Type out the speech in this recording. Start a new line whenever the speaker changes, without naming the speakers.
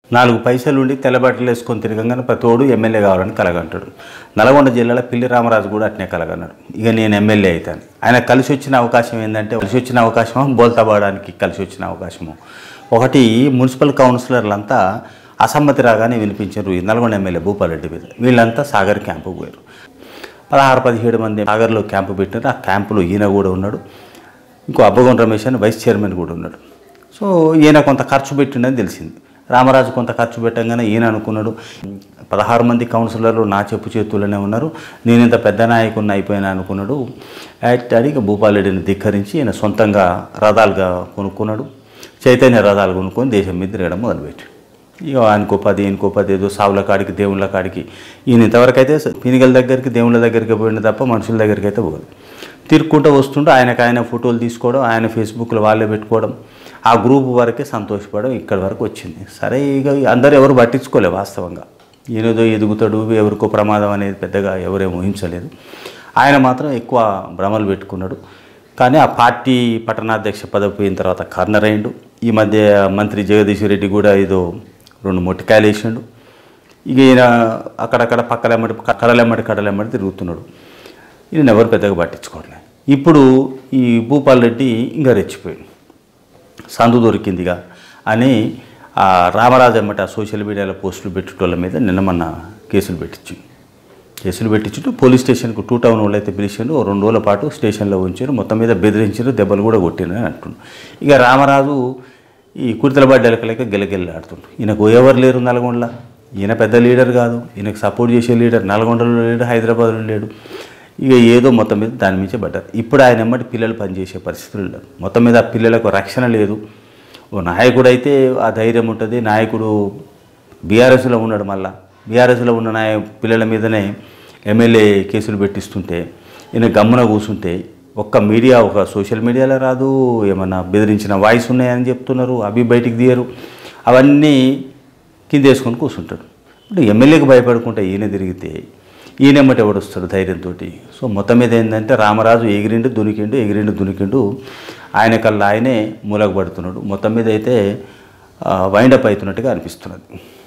నాలుగు పైసలు ఉండి తెల్లబట్టలు వేసుకొని తిరగంగానే ప్రతోడు ఎమ్మెల్యే కావాలని కలగంటాడు నల్గొండ జిల్లాలో పిల్లి రామరాజు కూడా అట్నే కలగన్నాడు ఇక నేను ఎమ్మెల్యే అవుతాను ఆయన కలిసి వచ్చిన అవకాశం ఏంటంటే కలిసి వచ్చిన అవకాశం బోల్తాబాడానికి కలిసి వచ్చిన అవకాశము ఒకటి మున్సిపల్ కౌన్సిలర్లంతా అసమ్మతి రాగానే వినిపించారు ఈ నల్గొండ ఎమ్మెల్యే భూపాలరెడ్డి మీద వీళ్ళంతా సాగర్ క్యాంపుకు పోయారు పదహారు పదిహేడు మంది సాగర్లో క్యాంపు పెట్టారు ఆ క్యాంపులో ఈయన కూడా ఉన్నాడు ఇంకో అబ్బగోన్ రమేష్ అని వైస్ చైర్మన్ కూడా ఉన్నాడు సో ఈయన కొంత ఖర్చు పెట్టిండని తెలిసింది రామరాజు కొంత ఖర్చు పెట్టంగానే ఈయన అనుకున్నాడు పదహారు మంది కౌన్సిలర్లు నా చెప్పు చేతుల్లోనే ఉన్నారు నేను ఇంత పెద్ద నాయకుడిని అయిపోయినా అనుకున్నాడు అడిగి భూపాలరెడ్డిని ధిక్కరించి ఈయన సొంతంగా రథాలుగా కొనుక్కున్నాడు చైతన్య రథాలు కొనుక్కొని దేశం మీద తిరగడం మొదలుపెట్టాడు ఇక ఆయనకో పది ఈయనకో పది ఏదో సావుల కాడికి దేవుళ్ళ కాడికి ఈయన ఇంతవరకు అయితే పినిగల దగ్గరికి దేవుళ్ళ దగ్గరికి పోయిన తప్ప మనుషుల దగ్గరికి అయితే పోదు తిరుక్కుంటూ వస్తుంటే ఆయనకు ఆయన ఫోటోలు తీసుకోవడం ఆయన ఫేస్బుక్లో వాళ్ళే పెట్టుకోవడం ఆ గ్రూప్ వరకే సంతోషపడడం ఇక్కడి వరకు వచ్చింది సరే ఇక అందరూ ఎవరు పట్టించుకోలే వాస్తవంగా ఈయనదో ఎదుగుతాడు ఎవరికో ప్రమాదం అనేది పెద్దగా ఎవరేం ఊహించలేదు ఆయన మాత్రం ఎక్కువ భ్రమలు పెట్టుకున్నాడు కానీ ఆ పార్టీ పట్టణాధ్యక్ష పదవి పోయిన తర్వాత కార్నర్ అయ్యిండు ఈ మధ్య మంత్రి జగదీష్ రెడ్డి కూడా ఏదో రెండు మొట్టికాయలు వేసిండు ఇక ఈయన అక్కడక్కడ పక్కలెమ్మడి కడలెమ్మడి కడలెమ్మడి తిరుగుతున్నాడు ఈయన ఎవరు పెద్దగా పట్టించుకోవట్లేదు ఇప్పుడు ఈ భూపాల్ రెడ్డి ఇంకా రెచ్చిపోయాడు సందు దొరికిందిగా అని ఆ రామరాజు అమ్మట సోషల్ మీడియాలో పోస్టులు పెట్టేటోళ్ళ మీద నిన్న మొన్న కేసులు పెట్టించు కేసులు పెట్టించుంటూ పోలీస్ స్టేషన్కు టూ టౌన్ వాళ్ళు అయితే పిలిచిండు ఓ రెండు రోజుల పాటు స్టేషన్లో ఉంచారు మొత్తం మీద బెదిరించారు దెబ్బలు కూడా కొట్టిన అని అంటున్నాడు ఇక రామరాజు ఈ కుర్తల బడ్డలకలేక గెలగెల్లాడుతుండు ఈయనకు ఎవరు లేరు నల్గొండలో ఈయన పెద్ద లీడర్ కాదు ఈయనకు సపోర్ట్ చేసే లీడర్ నల్గొండలో లేడు హైదరాబాద్లో లేడు ఇక ఏదో మొత్తం మీద దాని మించే పడ్డారు ఇప్పుడు ఆయన ఎమ్మటి పిల్లలు పనిచేసే పరిస్థితులు లేరు మొత్తం మీద ఆ పిల్లలకు రక్షణ లేదు ఓ నాయకుడు అయితే ఆ ధైర్యం ఉంటుంది నాయకుడు బీఆర్ఎస్లో ఉన్నాడు మళ్ళా బీఆర్ఎస్లో ఉన్న నాయ పిల్లల మీదనే ఎమ్మెల్యే కేసులు పెట్టిస్తుంటే ఈయన గమ్మున కూర్చుంటే ఒక్క మీడియా ఒక సోషల్ మీడియాలో రాదు ఏమన్నా బెదిరించిన వాయిస్ ఉన్నాయని చెప్తున్నారు అవి బయటికి తీయరు అవన్నీ కింద వేసుకొని కూర్చుంటాడు ఇప్పుడు ఎమ్మెల్యేకి భయపడుకుంటే ఈయన తిరిగితే ఈయనమ్మటి ఎవడు వస్తాడు ధైర్యంతో సో మొత్తం మీద ఏంటంటే రామరాజు ఎగిరిండు దునికిండు ఎగిరిండు దునికిండు ఆయన కల్లా ఆయనే మూలకు పడుతున్నాడు మొత్తం మీద అయితే వైండప్ అవుతున్నట్టుగా అనిపిస్తున్నది